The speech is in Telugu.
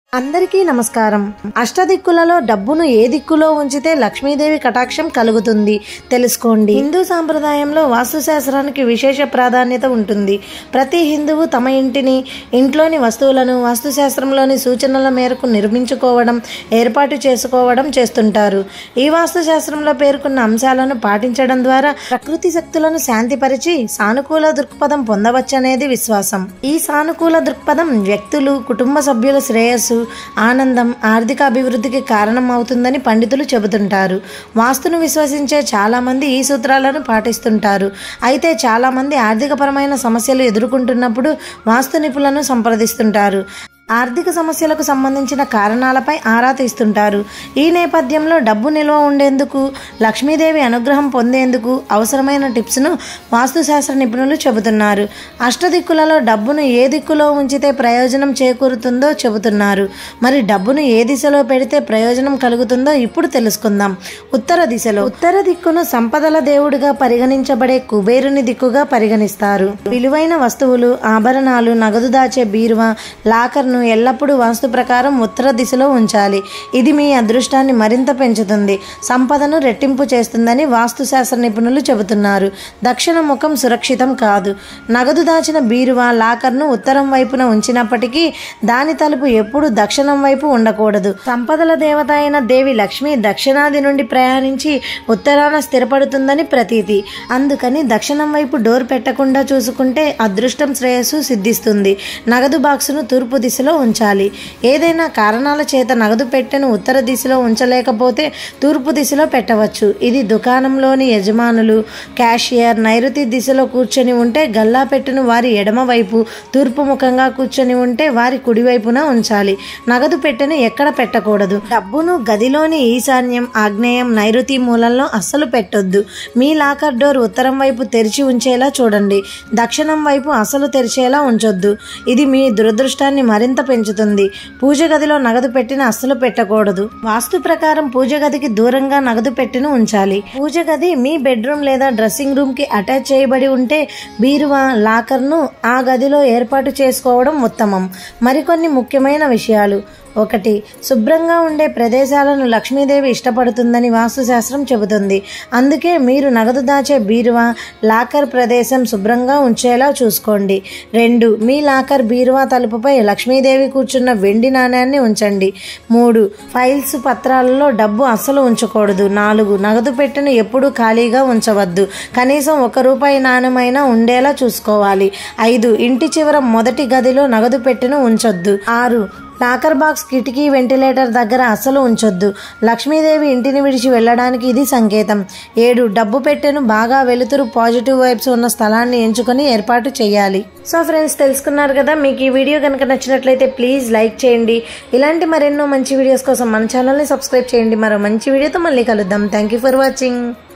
అందరికీ నమస్కారం అష్టదిక్కులలో డబ్బును ఏ దిక్కులో ఉంచితే లక్ష్మీదేవి కటాక్షం కలుగుతుంది తెలుసుకోండి హిందూ సాంప్రదాయంలో వాస్తుశాస్త్రానికి విశేష ప్రాధాన్యత ఉంటుంది ప్రతి హిందువు తమ ఇంటిని ఇంట్లోని వస్తువులను వాస్తుశాస్త్రంలోని సూచనల మేరకు నిర్మించుకోవడం ఏర్పాటు చేసుకోవడం చేస్తుంటారు ఈ వాస్తుశాస్త్రంలో పేర్కొన్న అంశాలను పాటించడం ద్వారా ప్రకృతి శక్తులను శాంతిపరిచి సానుకూల దృక్పథం పొందవచ్చనేది విశ్వాసం ఈ సానుకూల దృక్పథం వ్యక్తులు కుటుంబ సభ్యుల శ్రేయస్సు ఆనందం ఆర్థిక అభివృద్ధికి కారణం అవుతుందని పండితులు చెబుతుంటారు వాస్తును విశ్వసించే చాలా మంది ఈ సూత్రాలను పాటిస్తుంటారు అయితే చాలా మంది ఆర్థికపరమైన సమస్యలు ఎదుర్కొంటున్నప్పుడు వాస్తు నిపుణులను సంప్రదిస్తుంటారు ఆర్థిక సమస్యలకు సంబంధించిన కారణాలపై ఆరా తీస్తుంటారు ఈ నేపథ్యంలో డబ్బు నిల్వ ఉండేందుకు లక్ష్మీదేవి అనుగ్రహం పొందేందుకు అవసరమైన టిప్స్ను వాస్తుశాస్త్ర నిపుణులు చెబుతున్నారు అష్టదిక్కులలో డబ్బును ఏ దిక్కులో ఉంచితే ప్రయోజనం చేకూరుతుందో చెబుతున్నారు మరి డబ్బును ఏ దిశలో పెడితే ప్రయోజనం కలుగుతుందో ఇప్పుడు తెలుసుకుందాం ఉత్తర దిశలో ఉత్తర దిక్కును సంపదల దేవుడిగా పరిగణించబడే కుబేరుని దిక్కుగా పరిగణిస్తారు విలువైన వస్తువులు ఆభరణాలు నగదు దాచే బీరువా లాకర్ను ఎల్లప్పుడూ వాస్తు ప్రకారం ఉత్తర దిశలో ఉంచాలి ఇది మీ అదృష్టాన్ని మరింత పెంచుతుంది సంపదను రెట్టింపు చేస్తుందని వాస్తుశాస్త్ర నిపుణులు చెబుతున్నారు దక్షిణ ముఖం సురక్షితం కాదు నగదు దాచిన బీరువా లాకర్ను ఉత్తరం వైపున ఉంచినప్పటికీ దాని తలుపు ఎప్పుడు దక్షిణం వైపు ఉండకూడదు సంపదల దేవత అయిన దేవి లక్ష్మి దక్షిణాది నుండి ప్రయాణించి ఉత్తరాన స్థిరపడుతుందని ప్రతీతి అందుకని దక్షిణం వైపు డోర్ పెట్టకుండా చూసుకుంటే అదృష్టం శ్రేయస్సు సిద్ధిస్తుంది నగదు బాక్సును తూర్పు దిశలో ఉంచాలి ఏదైనా కారణాల చేత నగదు పెట్టెను ఉత్తర దిశలో ఉంచలేకపోతే తూర్పు దిశలో పెట్టవచ్చు ఇది దుకాణంలోని యజమానులు క్యాషియర్ నైరుతి దిశలో కూర్చొని ఉంటే గల్లా పెట్టెను వారి ఎడమ వైపు తూర్పు ముఖంగా కూర్చొని ఉంటే వారి కుడివైపున ఉంచాలి నగదు పెట్టెను ఎక్కడ పెట్టకూడదు డబ్బును గదిలోని ఈశాన్యం ఆగ్నేయం నైరుతి మూలంలో అస్సలు పెట్టొద్దు మీ లాకర్ డోర్ ఉత్తరం వైపు తెరిచి ఉంచేలా చూడండి దక్షిణం వైపు అసలు తెరిచేలా ఉంచొద్దు ఇది మీ దురదృష్టాన్ని మరింత పెంచుతుంది పూజ గదిలో నగదు పెట్టిన అస్సలు పెట్టకూడదు వాస్తు ప్రకారం పూజ గదికి దూరంగా నగదు పెట్టిన ఉంచాలి పూజ గది మీ బెడ్రూమ్ లేదా డ్రెస్సింగ్ రూమ్ కి అటాచ్ చేయబడి ఉంటే బీరువా లాకర్ను ఆ గదిలో ఏర్పాటు చేసుకోవడం ఉత్తమం మరికొన్ని ముఖ్యమైన విషయాలు ఒకటి శుభ్రంగా ఉండే ప్రదేశాలను లక్ష్మీదేవి ఇష్టపడుతుందని వాస్తుశాస్త్రం చెబుతుంది అందుకే మీరు నగదు దాచే బీరువా లాకర్ ప్రదేశం శుభ్రంగా ఉంచేలా చూసుకోండి రెండు మీ లాకర్ బీరువా తలుపుపై లక్ష్మీదేవి కూర్చున్న వెండి నాణ్యాన్ని ఉంచండి మూడు ఫైల్స్ పత్రాలలో డబ్బు అస్సలు ఉంచకూడదు నాలుగు నగదు పెట్టెను ఎప్పుడూ ఖాళీగా ఉంచవద్దు కనీసం ఒక రూపాయి నాణ్యమైనా ఉండేలా చూసుకోవాలి ఐదు ఇంటి చివర మొదటి గదిలో నగదు పెట్టెను ఉంచొద్దు ఆరు లాకర్ బాక్స్ కిటికీ వెంటిలేటర్ దగ్గర అస్సలు ఉంచొద్దు లక్ష్మీదేవి ఇంటిని విడిచి వెళ్ళడానికి ఇది సంకేతం ఏడు డబ్బు పెట్టెను బాగా వెలుతురు పాజిటివ్ వైబ్స్ ఉన్న స్థలాన్ని ఎంచుకొని ఏర్పాటు చేయాలి సో ఫ్రెండ్స్ తెలుసుకున్నారు కదా మీకు ఈ వీడియో కనుక నచ్చినట్లయితే ప్లీజ్ లైక్ చేయండి ఇలాంటి మరెన్నో మంచి వీడియోస్ కోసం మన ఛానల్ని సబ్స్క్రైబ్ చేయండి మరో మంచి వీడియోతో మళ్ళీ కలుద్దాం థ్యాంక్ యూ ఫర్ వాచింగ్